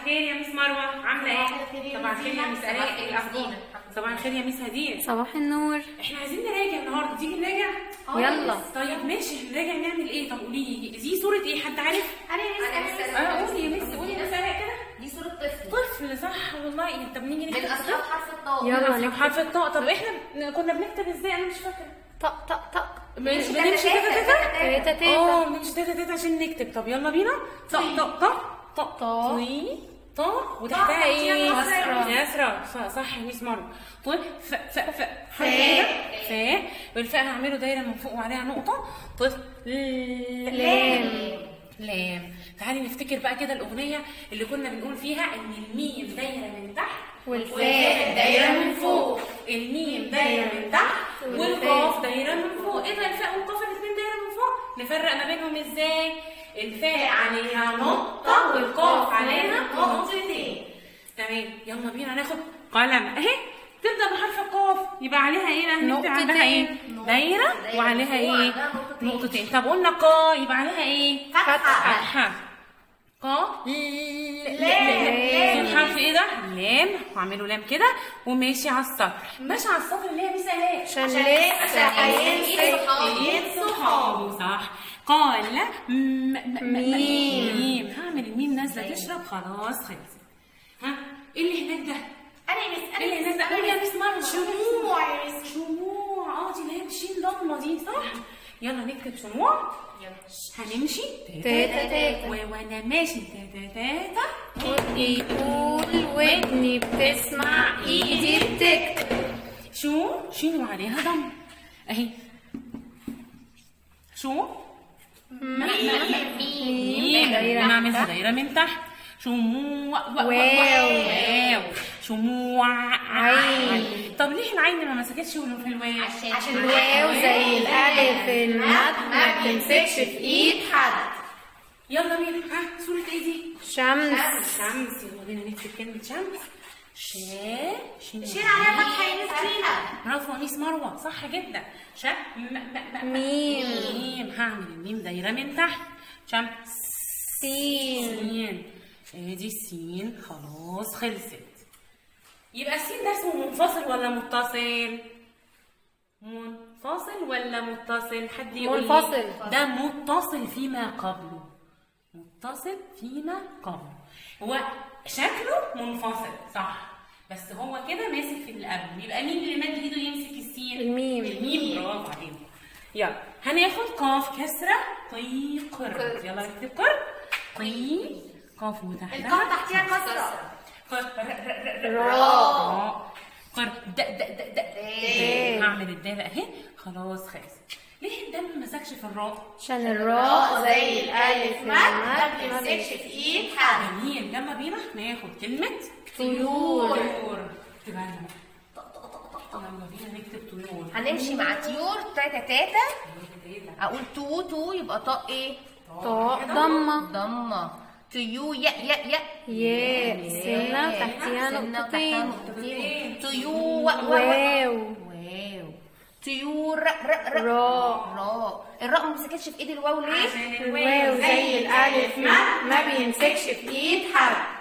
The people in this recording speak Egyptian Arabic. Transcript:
الخير يا مس مروه عامله ايه صباح الخير يا صباح مس الخير يا دينا. مس صباح الاء الخير ايه يا مس الاخبار دينا. صباح الخير يا مس هديه صباح النور احنا عايزين نراجع النهارده تيجي نراجع يلا طيب ماشي هنراجع نعمل ايه طب قولي لي دي صوره ايه حد عارف انا يا مس اه قولي يا مس قولي يا مس الاء كده دي صورة طفل طفل صح والله طب نيجي من نكتب اصحاب حرف الطاء يلا يلا نكتب. حرف الطاء طب احنا كنا بنكتب ازاي انا مش فاكره طق طق طق بنمشي تاتا تاتا تاتا تيتا تيتا اه بنمشي تاتا تاتا عشان نكتب طب يلا بينا طق طق طق طق طق. طي طق وتحتها ايه كسرة. كسرة صح صح يا ميس مرة طيب ف ف ف ف والفاء هعمله دايرة من فوق وعليها نقطة طيب لام لام تعالي نفتكر بقى كده الأغنية اللي كنا بنقول فيها إن الميم دايرة من تحت والفاء دايرة من فوق الميم دايرة من تحت والقاف دايرة من فوق ايه ده الفاء والقاف الاثنين دايرة من فوق نفرق ما بينهم ازاي الفاء عليها نقطة والقاف عليها نقطتين تمام يلا بينا ناخد قلم اهي تبدأ بحرف القاف يبقى عليها ايه بقى هنكتب عندها ايه دايرة وعليها ايه نقطتين طب قلنا قا يبقى عليها ايه فتحة فتحة قا لام. فين حرف ايه ده؟ لام واعمله لام كده وماشي على السطر ماشي على السطر اللي هي مثالات عشان لسه هيمسك ايد صحابه صح قال م- م- م- ميم. ميم هعمل الميم نازله تشرب خلاص خلصت ها ايه اللي هناك ده؟ انا يا مس ايه اللي هناك ده؟ قول يا مس مرة شموع يا مس شموع اه دي اللي هي بشين ضمه دي صح؟ يلا نكتب شموع هنمشي تيتا تيتا و- وانا ماشي تاتا تاتا ودني يقول ودني بتسمع ايدي بتكتب شو شين وعليها ضم اهي شو ميم دايرة نعملها دايرة من تحت شموع و- و- واو. واو شموع عين. طب ليه العين ما مسكتش في الواو عشان الواو زي الالف المد ما بتمسكش في ايد حد يلا بينا ها صورة ايه دي؟ شمس شمس يلا بينا نكتب كلمة شمس شا شين شيل عليها فتحة يا مس دينا برافو ميس مروة صح جدا شا م- م- م- ميم. ميم هعمل الميم دايرة من تحت شم سين سين ادي السين خلاص خلصت يبقى السين ده اسمه منفصل ولا متصل؟ منفصل ولا متصل؟ حد يقول لي. منفصل. ده متصل فيما قبله متصل فيما قبله هو شكله منفصل صح بس هو كده ماسك في اللي قبله يبقى مين اللي مد ايده يمسك السين؟ الميم. الميم برافو عليكم يلا هناخد قاف كسرة طي قر يلا نكتب قر طي قاف وتحتها القاف تحتيها كسرة قر ر- ر- ر- ر- راء. راء. قر د د د د دال. هعمل الدال اهي خلاص خلص ليه الدال ما مسكش في الراء؟ عشان الراء زي الالف مد ما المد ما بتمسكش بتمسكش في ايد حد جميل يلا بينا ناخد كلمة طيور طيور اكتبها لنا يلا بينا نكتب طيور هنمشي مع طيور تاتا تاتا اقول تو تو يبقى طاء ايه طاء ضمه ضمه تيو يا يا يا ياء سنه تحتيها سنة نقطتين نقطتين تيو و و واو واو تيور ر ر ر راء راء الراء ما مسكتش في ايد الواو ليه؟ عشان الواو زي الالف ما ما بيمسكش في ايد حد